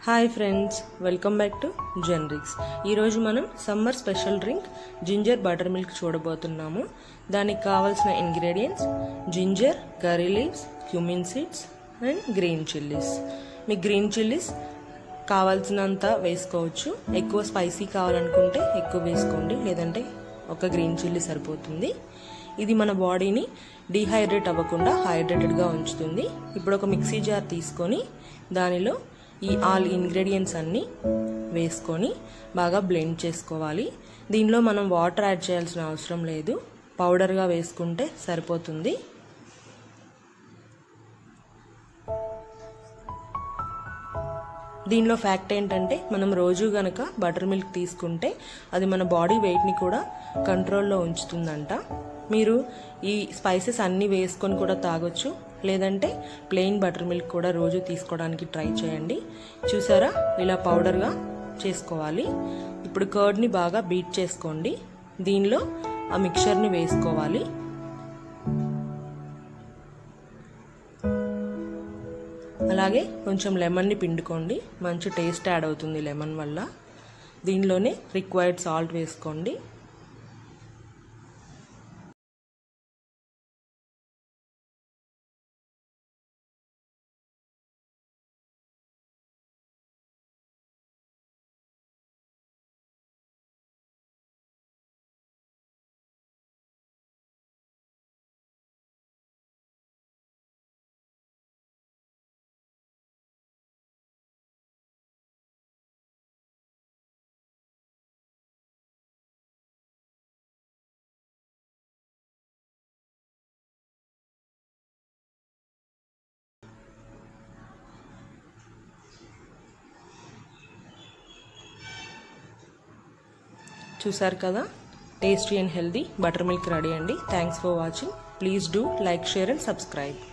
hi friends welcome back to generics ఈరోజు మనం summer special drink ginger butter milk చూడబోతున్నాము దానికి కావాల్సిన ingredients ginger curry leaves cumin seeds and green chillies మీకు green chillies కావాల్సినంత వేసుకోవచ్చు ఎక్కువ స్పైసీ కావాలనుకుంటే ఎక్కువ వేసుకోండి లేదంటే ఒక గ్రీన్ చిల్లీ సరిపోతుంది ఇది మన బాడీని డీహైడ్రేట్ అవ్వకుండా హైడ్రేటెడ్గా ఉంచుతుంది ఇప్పుడు ఒక మిక్సీ జార్ తీసుకొని దానిలో ఈ ఆల్ ఇంగ్రీడియంట్స్ అన్నీ వేసుకొని బాగా బ్లెండ్ చేసుకోవాలి దీనిలో మనం వాటర్ యాడ్ చేయాల్సిన అవసరం లేదు పౌడర్గా వేసుకుంటే సరిపోతుంది దీనిలో ఫ్యాక్ట్ ఏంటంటే మనం రోజు గనక బటర్ మిల్క్ తీసుకుంటే అది మన బాడీ వెయిట్ని కూడా కంట్రోల్లో ఉంచుతుందంట మీరు ఈ స్పైసెస్ అన్నీ వేసుకొని కూడా తాగొచ్చు లేదంటే ప్లెయిన్ బటర్ మిల్క్ కూడా రోజు తీసుకోవడానికి ట్రై చేయండి చూసారా ఇలా పౌడర్గా చేసుకోవాలి ఇప్పుడు కర్డ్ని బాగా బీట్ చేసుకోండి దీనిలో ఆ మిక్చర్ని వేసుకోవాలి అలాగే కొంచెం లెమన్ని పిండుకోండి మంచి టేస్ట్ యాడ్ అవుతుంది లెమన్ వల్ల దీనిలోనే రిక్వైర్డ్ సాల్ట్ వేసుకోండి చూసారు కదా tasty and healthy butter milk ready అండి thanks for watching please do like share and subscribe